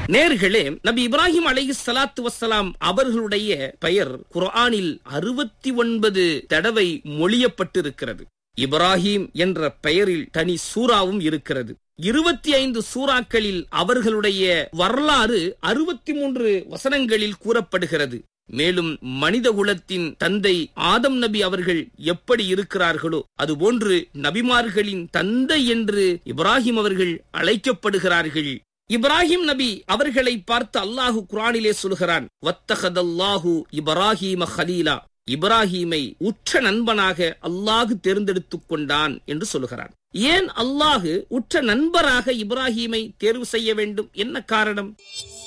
நேர்களே நபி இப்ராஹிம் அலைஹி ஸலாத்து வஸ்ஸலாம் அவர்களுடைய பெயர் குர்ஆனில் அறுபத்தி ஒன்பது தடவை மொழியப்பட்டிருக்கிறது இப்ராஹிம் என்ற பெயரில் தனி சூறாவும் இருக்கிறது இருபத்தி ஐந்து சூறாக்களில் அவர்களுடைய வரலாறு அறுபத்தி மூன்று வசனங்களில் கூறப்படுகிறது மேலும் மனித குலத்தின் தந்தை ஆதம் நபி அவர்கள் எப்படி இருக்கிறார்களோ அதுபோன்று நபிமார்களின் தந்தை என்று இப்ராஹிம் அவர்கள் அழைக்கப்படுகிறார்கள் இப்ராஹிம் நபி அவர்களை பார்த்து அல்லாஹு குரானிலே சொல்கிறான் வத்தகதல்லாஹு இப்ராஹிம ஹலீலா இப்ராஹீமை உற்ற நண்பனாக அல்லாஹு தேர்ந்தெடுத்துக் கொண்டான் என்று சொல்கிறான் ஏன் அல்லாஹு உற்ற நண்பராக இப்ராஹீமை தேர்வு செய்ய வேண்டும் என்ன காரணம்